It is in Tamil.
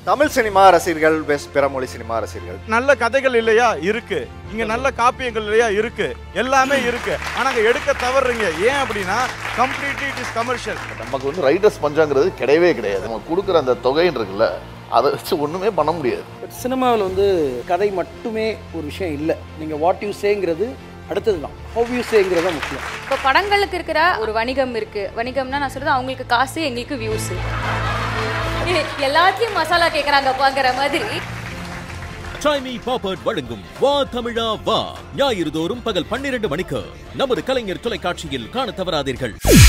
தமிழ் சினிமா ரசிகர்கள் வெஸ் பிற மொழி சினிமா ரசிகர்கள் நல்ல கதைகள் இல்லையா இருக்கு இங்க நல்ல காப்பியங்கள் இல்லையா இருக்கு எல்லாமே இருக்கு ஆனா அங்க எடுக்க தவறுறீங்க ஏன் அப்படின்னா கம்ப்ளீட்லி இட் இஸ் கமர்ஷியல் நமக்கு வந்து ரைட்டர்ஸ் பஞ்சாங்கிறது கிடையவே கிடையாது நம்ம கொடுக்குற அந்த தொகைன்னு இருக்குல்ல அதை வச்சு ஒன்றுமே பண்ண முடியாது பட் சினிமாவில் வந்து கதை மட்டுமே ஒரு விஷயம் இல்லை நீங்கள் வாட் யூ சேங்கிறது அடுத்தது தான் ஹவ் யூ சேங்கிறது தான் முக்கியம் இப்போ படங்களுக்கு இருக்கிற ஒரு வணிகம் இருக்கு வணிகம்னா நான் சொல்றது அவங்களுக்கு காசு எங்களுக்கு வியூஸ் எல்லாத்தையும் மசாலா கேக்குறாங்க பாக்குற மாதிரி ட்ரைமி பாப்பர்ட் வழங்கும் வா தமிழா வா ஞாயிறு தோறும் பகல் பன்னிரண்டு மணிக்கு நமது கலைஞர் தொலைக்காட்சியில் காண தவறாதீர்கள்